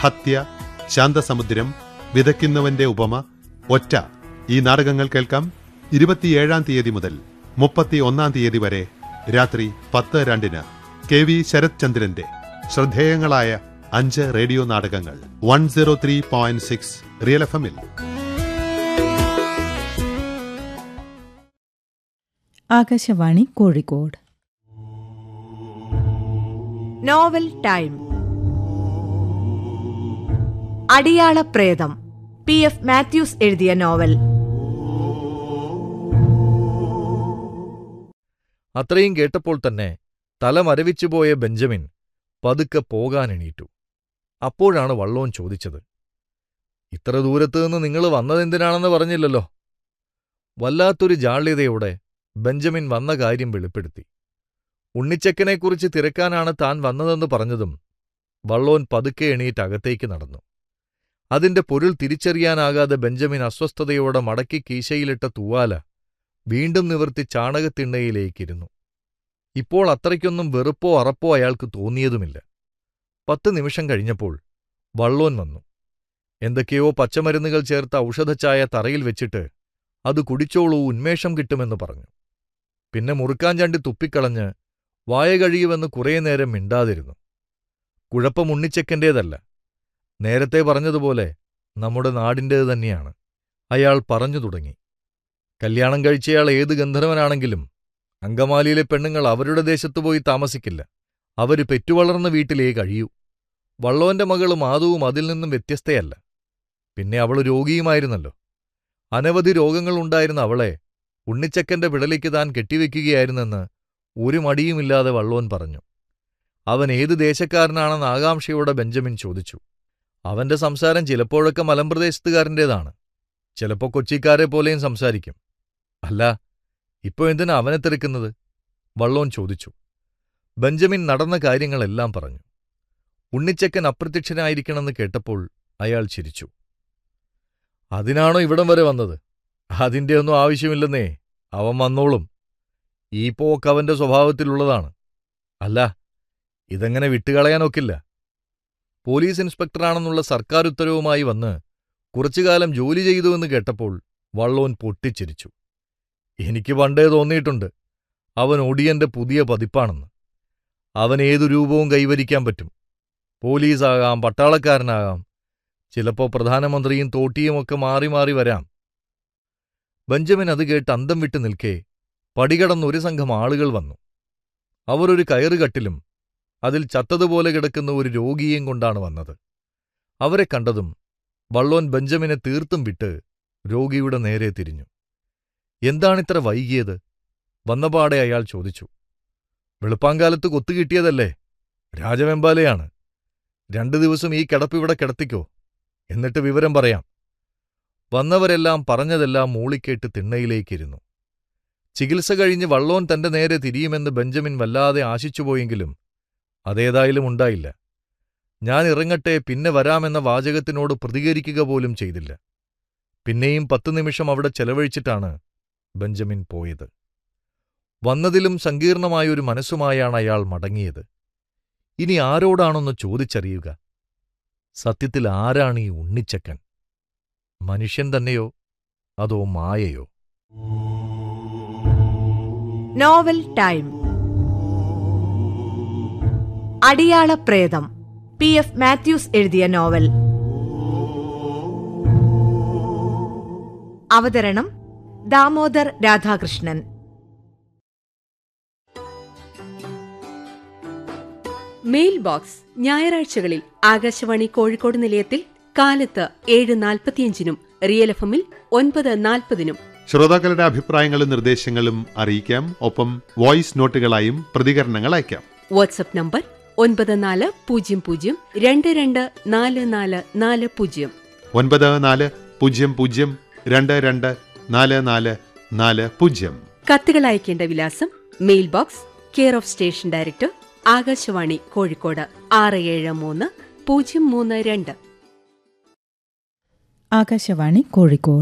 ഹത്യ ശാന്തസമുദ്രം വിതയ്ക്കുന്നവന്റെ ഉപമ ഒറ്റ ഈ നാടകങ്ങൾ കേൾക്കാം ഇരുപത്തിയേഴാം തീയതി മുതൽ മുപ്പത്തി ഒന്നാം തീയതി വരെ രാത്രി പത്ത് രണ്ടിന് കെ വി ശരത് ചന്ദ്രന്റെ ശ്രദ്ധേയങ്ങളായ അഞ്ച് റേഡിയോ നാടകങ്ങൾ one zero three point six real F എമ്മിൽ ആകാശവാണി കോഴിക്കോട് നോവൽ ടൈം അടിയാള പ്രേതം പി എഫ് മാത്യൂസ് എഴുതിയ നോവൽ അത്രയും കേട്ടപ്പോൾ തന്നെ തല മരവിച്ചുപോയ ബെഞ്ചമിൻ പതുക്കെ പോകാനെണീറ്റു അപ്പോഴാണ് വള്ളോൻ ചോദിച്ചത് ഇത്ര ദൂരത്ത് നിന്ന് നിങ്ങൾ വന്നതെന്തിനാണെന്ന് പറഞ്ഞില്ലല്ലോ വല്ലാത്തൊരു ജാള്യതയോടെ ബെഞ്ചമിൻ വന്ന കാര്യം വെളിപ്പെടുത്തി ഉണ്ണിച്ചക്കനെക്കുറിച്ച് തിരക്കാനാണ് താൻ വന്നതെന്ന് പറഞ്ഞതും വള്ളോൻ പതുക്കെ എണീറ്റ് അകത്തേക്ക് നടന്നു അതിന്റെ പൊരുൾ തിരിച്ചറിയാനാകാതെ ബെഞ്ചമിൻ അസ്വസ്ഥതയോടെ മടക്കി കീശയിലിട്ട തൂവാല വീണ്ടും നിവർത്തി ചാണകത്തിണ്ണയിലേക്കിരുന്നു ഇപ്പോൾ അത്രയ്ക്കൊന്നും വെറുപ്പോ അറപ്പോ അയാൾക്ക് തോന്നിയതുമില്ല പത്ത് നിമിഷം കഴിഞ്ഞപ്പോൾ വള്ളോൻ വന്നു എന്തൊക്കെയോ പച്ചമരുന്നുകൾ ചേർത്ത ഔഷധച്ചായ തറയിൽ വെച്ചിട്ട് അത് കുടിച്ചോളൂ ഉന്മേഷം കിട്ടുമെന്ന് പറഞ്ഞു പിന്നെ മുറുക്കാൻ ചണ്ടി തുപ്പിക്കളഞ്ഞ് വായ കഴിയുമെന്ന് കുറേ നേരം മിണ്ടാതിരുന്നു കുഴപ്പം ഉണ്ണിച്ചക്കൻ്റേതല്ല നേരത്തെ പറഞ്ഞതുപോലെ നമ്മുടെ നാടിൻ്റേത് തന്നെയാണ് അയാൾ പറഞ്ഞു തുടങ്ങി കല്യാണം കഴിച്ചയാൾ ഏത് ഗന്ധർവനാണെങ്കിലും അങ്കമാലിയിലെ പെണ്ണുങ്ങൾ അവരുടെ ദേശത്ത് പോയി താമസിക്കില്ല അവര് പെറ്റുവളർന്ന വീട്ടിലേ കഴിയൂ വള്ളോന്റെ മകളും മാധവും അതിൽ നിന്നും വ്യത്യസ്തയല്ല പിന്നെ അവൾ രോഗിയുമായിരുന്നല്ലോ അനവധി രോഗങ്ങളുണ്ടായിരുന്ന അവളെ ഉണ്ണിച്ചക്കന്റെ വിടലിക്ക് താൻ കെട്ടിവെക്കുകയായിരുന്നെന്ന് ഒരു മടിയുമില്ലാതെ വള്ളോൻ പറഞ്ഞു അവൻ ഏത് ദേശക്കാരനാണെന്ന് ആകാംക്ഷയോടെ ബെഞ്ചമിൻ ചോദിച്ചു അവന്റെ സംസാരം ചിലപ്പോഴൊക്കെ മലമ്പ്രദേശത്തുകാരൻ്റേതാണ് ചിലപ്പോ കൊച്ചിക്കാരെ പോലെയും സംസാരിക്കും അല്ല ഇപ്പോ എന്തിനാ അവനെ തെറുക്കുന്നത് വള്ളോൻ ചോദിച്ചു ബെഞ്ചമിൻ നടന്ന കാര്യങ്ങളെല്ലാം പറഞ്ഞു ഉണ്ണിച്ചക്കൻ അപ്രത്യക്ഷനായിരിക്കണമെന്ന് കേട്ടപ്പോൾ അയാൾ ചിരിച്ചു അതിനാണോ ഇവിടം വരെ വന്നത് അതിന്റെ ഒന്നും ആവശ്യമില്ലെന്നേ അവൻ വന്നോളും ഈ പോക്ക് അവന്റെ സ്വഭാവത്തിലുള്ളതാണ് അല്ല ഇതെങ്ങനെ വിട്ടുകളയാനൊക്കില്ല പോലീസ് ഇൻസ്പെക്ടറാണെന്നുള്ള സർക്കാർ ഉത്തരവുമായി വന്ന് കുറച്ചുകാലം ജോലി ചെയ്തുവെന്ന് കേട്ടപ്പോൾ വള്ളോൻ പൊട്ടിച്ചിരിച്ചു എനിക്ക് പണ്ടേ തോന്നിയിട്ടുണ്ട് അവൻ ഒടിയന്റെ പുതിയ പതിപ്പാണെന്ന് അവൻ ഏതു രൂപവും കൈവരിക്കാൻ പറ്റും പോലീസാകാം പട്ടാളക്കാരനാകാം ചിലപ്പോ പ്രധാനമന്ത്രിയും തോട്ടിയുമൊക്കെ മാറി മാറി വരാം ബെഞ്ചമിൻ അത് കേട്ട് അന്തം വിട്ട് നിൽക്കെ പടികടന്ന് ഒരു സംഘം ആളുകൾ വന്നു അവർ ഒരു കയറുകട്ടിലും അതിൽ ചത്തതുപോലെ കിടക്കുന്ന ഒരു രോഗിയെയും കൊണ്ടാണ് വന്നത് അവരെ കണ്ടതും വള്ളോൻ ബെഞ്ചമിനെ തീർത്തും വിട്ട് രോഗിയുടെ നേരെ തിരിഞ്ഞു എന്താണിത്ര വൈകിയത് വന്നപാടെ അയാൾ ചോദിച്ചു വെളുപ്പാങ്കാലത്ത് കൊത്തുകിട്ടിയതല്ലേ രാജവെമ്പാലയാണ് രണ്ടു ദിവസം ഈ കിടപ്പിവിടെ കിടത്തിക്കോ എന്നിട്ട് വിവരം പറയാം വന്നവരെല്ലാം പറഞ്ഞതെല്ലാം മൂളിക്കേട്ട് തിണ്ണയിലേക്കിരുന്നു ചികിത്സ കഴിഞ്ഞ് വള്ളോൻ തന്റെ നേരെ തിരിയുമെന്ന് ബെഞ്ചമിൻ വല്ലാതെ ആശിച്ചുപോയെങ്കിലും അതേതായാലും ഉണ്ടായില്ല ഞാൻ ഇറങ്ങട്ടെ പിന്നെ വരാമെന്ന വാചകത്തിനോട് പ്രതികരിക്കുക പോലും ചെയ്തില്ല പിന്നെയും പത്തു നിമിഷം അവിടെ ചെലവഴിച്ചിട്ടാണ് ബെഞ്ചമിൻ പോയത് വന്നതിലും സങ്കീർണമായൊരു മനസ്സുമായാണ് അയാൾ മടങ്ങിയത് ഇനി ആരോടാണൊന്ന് ചോദിച്ചറിയുക സത്യത്തിൽ ആരാണ് ഈ ഉണ്ണിച്ചക്കൻ മനുഷ്യൻ തന്നെയോ അതോ മായയോ നോവൽ ടൈം അടിയാള പ്രേതം പി എഫ് മാത്യൂസ് എഴുതിയ നോവൽ അവതരണം ദാമോദർ രാധാകൃഷ്ണൻ മെയിൽ ബോക്സ് ഞായറാഴ്ചകളിൽ ആകാശവാണി കോഴിക്കോട് നിലയത്തിൽ കാലത്ത് ഏഴ് നാൽപ്പത്തിയഞ്ചിനും റിയൽ എഫ് എമ്മിൽ ഒൻപത് നാൽപ്പതിനും ശ്രോതാക്കളുടെ അഭിപ്രായങ്ങളും നിർദ്ദേശങ്ങളും അറിയിക്കാം ഒപ്പം വോയിസ് നോട്ടുകളായും പ്രതികരണങ്ങൾ അയക്കാം വാട്സപ്പ് നമ്പർ ഒൻപത് നാല് പൂജ്യം പൂജ്യം രണ്ട് രണ്ട് നാല് നാല് നാല് പൂജ്യം ഒൻപത് നാല് പൂജ്യം പൂജ്യം രണ്ട് രണ്ട് നാല് നാല് നാല് പൂജ്യം കത്തുകൾ അയക്കേണ്ട വിലാസം mail box care of station director Akashvani Kozhikode ആറ് ഏഴ് മൂന്ന് പൂജ്യം മൂന്ന് രണ്ട് ആകാശവാണി കോഴിക്കോട്